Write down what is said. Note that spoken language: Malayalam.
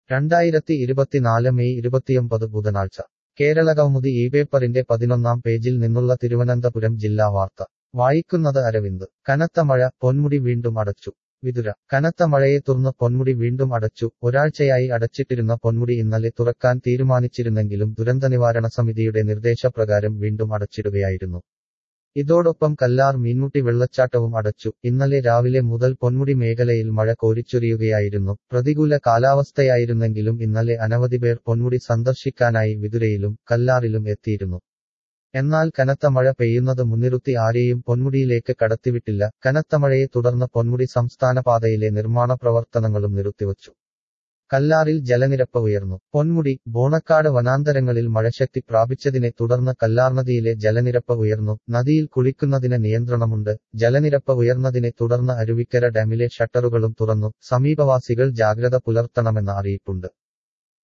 രണ്ടായിരത്തി ഇരുപത്തിനാല് മെയ് ഇരുപത്തിയൊമ്പത് ബുധനാഴ്ച കേരളകൗമുദി ഈ പേപ്പറിന്റെ പതിനൊന്നാം പേജിൽ നിന്നുള്ള തിരുവനന്തപുരം ജില്ലാ വാർത്ത വായിക്കുന്നത് അരവിന്ദ് കനത്ത മഴ പൊന്മുടി വീണ്ടും അടച്ചു വിതുര കനത്ത മഴയെ തുടർന്ന് പൊന്മുടി വീണ്ടും അടച്ചു ഒരാഴ്ചയായി അടച്ചിട്ടിരുന്ന പൊന്മുടി ഇന്നലെ തുറക്കാൻ തീരുമാനിച്ചിരുന്നെങ്കിലും ദുരന്തനിവാരണ സമിതിയുടെ നിർദ്ദേശപ്രകാരം വീണ്ടും അടച്ചിടുകയായിരുന്നു ഇതോടൊപ്പം കല്ലാർ മീൻമുട്ടി വെള്ളച്ചാട്ടവും അടച്ചു ഇന്നലെ രാവിലെ മുതൽ പൊന്മുടി മേഖലയിൽ മഴ കോരിച്ചൊരിയുകയായിരുന്നു പ്രതികൂല കാലാവസ്ഥയായിരുന്നെങ്കിലും ഇന്നലെ അനവധി പേർ പൊന്മുടി സന്ദർശിക്കാനായി വിതുരയിലും കല്ലാറിലും എത്തിയിരുന്നു എന്നാൽ കനത്ത മഴ പെയ്യുന്നത് മുൻനിർത്തി ആരെയും പൊന്മുടിയിലേക്ക് കടത്തിവിട്ടില്ല കനത്ത മഴയെ തുടർന്ന് പൊന്മുടി സംസ്ഥാന പാതയിലെ നിർമ്മാണ പ്രവർത്തനങ്ങളും നിർത്തിവച്ചു കല്ലാറിൽ ജലനിരപ്പ് ഉയർന്നു പൊന്മുടി ബോണക്കാട് വനാന്തരങ്ങളിൽ മഴശക്തി പ്രാപിച്ചതിനെ തുടർന്ന് കല്ലാർ നദിയിലെ ജലനിരപ്പ് ഉയർന്നു നദിയിൽ കുളിക്കുന്നതിന് നിയന്ത്രണമുണ്ട് ജലനിരപ്പ് ഉയർന്നതിനെ തുടർന്ന് അരുവിക്കര ഡാമിലെ ഷട്ടറുകളും തുറന്നു സമീപവാസികൾ ജാഗ്രത പുലർത്തണമെന്ന അറിയിപ്പുണ്ട്